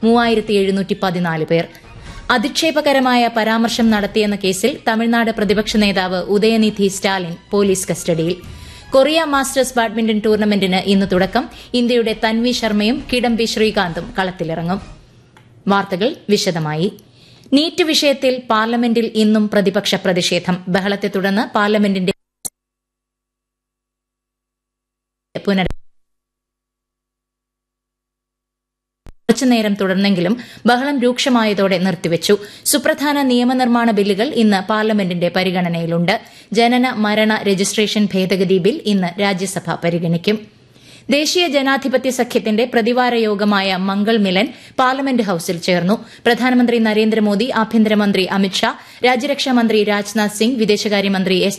മൂവായിരത്തി എഴുന്നൂറ്റി പതിനാല് പേർ അധിക്ഷേപകരമായ പരാമർശം നടത്തിയെന്ന കേസിൽ തമിഴ്നാട് പ്രതിപക്ഷ നേതാവ് ഉദയനിധി സ്റ്റാലിൻ പോലീസ് കസ്റ്റഡിയിൽ കൊറിയ മാസ്റ്റേഴ്സ് ബാഡ്മിന്റൺ ടൂർണമെന്റിന് ഇന്ന് തുടക്കം ഇന്ത്യയുടെ തൻവി ശർമ്മയും കിഡംബി ശ്രീകാന്തും കളത്തിലിറങ്ങും വാർത്തകൾ വിശദമായി നീറ്റ് വിഷയത്തിൽ പാർലമെന്റിൽ ഇന്നും പ്രതിപക്ഷ പ്രതിഷേധം ബഹളത്തെ തുടർന്ന് പാർലമെന്റിന്റെ പുനർ കുറച്ചുനേരം തുടർന്നെങ്കിലും ബഹളം രൂക്ഷമായതോടെ നിർത്തിവച്ചു സുപ്രധാന നിയമനിർമ്മാണ ബില്ലുകൾ ഇന്ന് പാർലമെന്റിന്റെ പരിഗണനയിലുണ്ട് ജനന മരണ രജിസ്ട്രേഷൻ ഭേദഗതി ബിൽ ഇന്ന് രാജ്യസഭ പരിഗണിക്കും ദേശീയ ജനാധിപത്യ സഖ്യത്തിന്റെ പ്രതിവാര യോഗമായ മംഗൾ മിലൻ പാർലമെന്റ് ഹൌസിൽ ചേർന്നു പ്രധാനമന്ത്രി നരേന്ദ്രമോദി ആഭ്യന്തരമന്ത്രി അമിത്ഷാ രാജ്യരക്ഷാമന്ത്രി രാജ്നാഥ് സിംഗ് വിദേശകാര്യമന്ത്രി എസ്